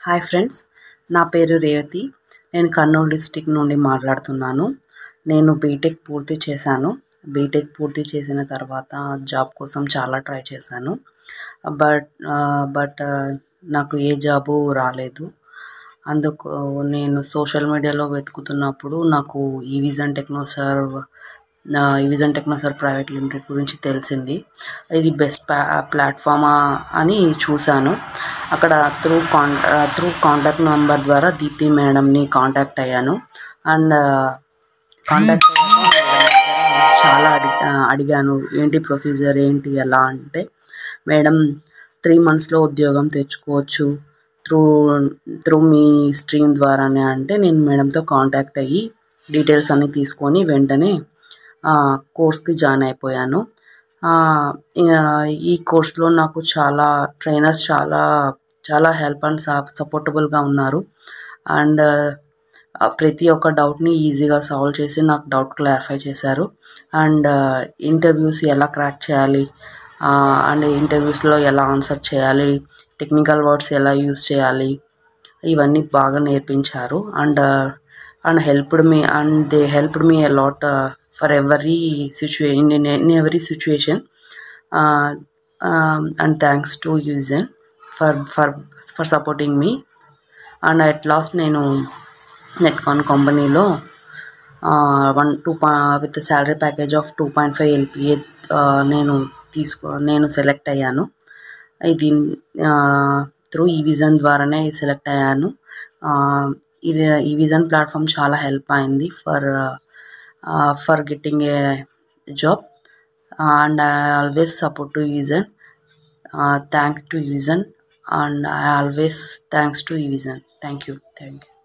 Hi friends నా పేరు రేవతి నేను కర్నూలు డిస్టిక్ నుండి మాట్లాడుతున్నాను నేను బీటెక్ పూర్తి చేశాను బీటెక్ పూర్తి చేసిన తర్వాత జాబ్ కోసం చాలా ట్రై చేశాను బట్ బట్ నాకు ఏ జాబు రాలేదు అందుకు నేను సోషల్ మీడియాలో వెతుకుతున్నప్పుడు నాకు ఈ విజన్ టెక్నో సర్వ్ ఈ Vision Techno Serve private limited గురించి తెలిసింది ఇది బెస్ట్ ప్లా ప్లాట్ఫామా అని చూశాను అక్కడ త్రూ కాన్ త్రూ కాంటాక్ట్ నెంబర్ ద్వారా దీప్తి మేడంని కాంటాక్ట్ అయ్యాను అండ్ కాంటాక్ట్ చాలా అడి అడిగాను ఏంటి ప్రొసీజర్ ఏంటి ఎలా అంటే మేడం త్రీ మంత్స్లో ఉద్యోగం తెచ్చుకోవచ్చు త్రూ త్రూ మీ స్ట్రీమ్ ద్వారానే అంటే నేను మేడంతో కాంటాక్ట్ అయ్యి డీటెయిల్స్ అన్నీ తీసుకొని వెంటనే కోర్స్కి జాయిన్ అయిపోయాను ఈ కోర్స్లో నాకు చాలా ట్రైనర్స్ చాలా చాలా హెల్ప్ అండ్ సపోర్టబుల్గా ఉన్నారు అండ్ ప్రతి ఒక్క డౌట్ని ఈజీగా సాల్వ్ చేసి నాకు డౌట్ క్లారిఫై చేశారు అండ్ ఇంటర్వ్యూస్ ఎలా క్రాక్ చేయాలి అండ్ ఇంటర్వ్యూస్లో ఎలా ఆన్సర్ చేయాలి టెక్నికల్ వర్డ్స్ ఎలా యూస్ చేయాలి ఇవన్నీ బాగా నేర్పించారు and and helped me and they helped me a lot for every situation in in every situation and thanks to యూజన్ for for for supporting me and at last నేను నెట్కాన్ కంపెనీలో one two పా with salary package of two point five LPA నేను తీసుకో నేను select అయ్యాను ఇది through ఈ విజన్ ద్వారానే సెలెక్ట్ అయ్యాను ఇది ఈ విజన్ ప్లాట్ఫామ్ చాలా హెల్ప్ అయింది for for getting a job and I always support to Vision thanks to Vision and I always thanks to Evision. Thank you. Thank you.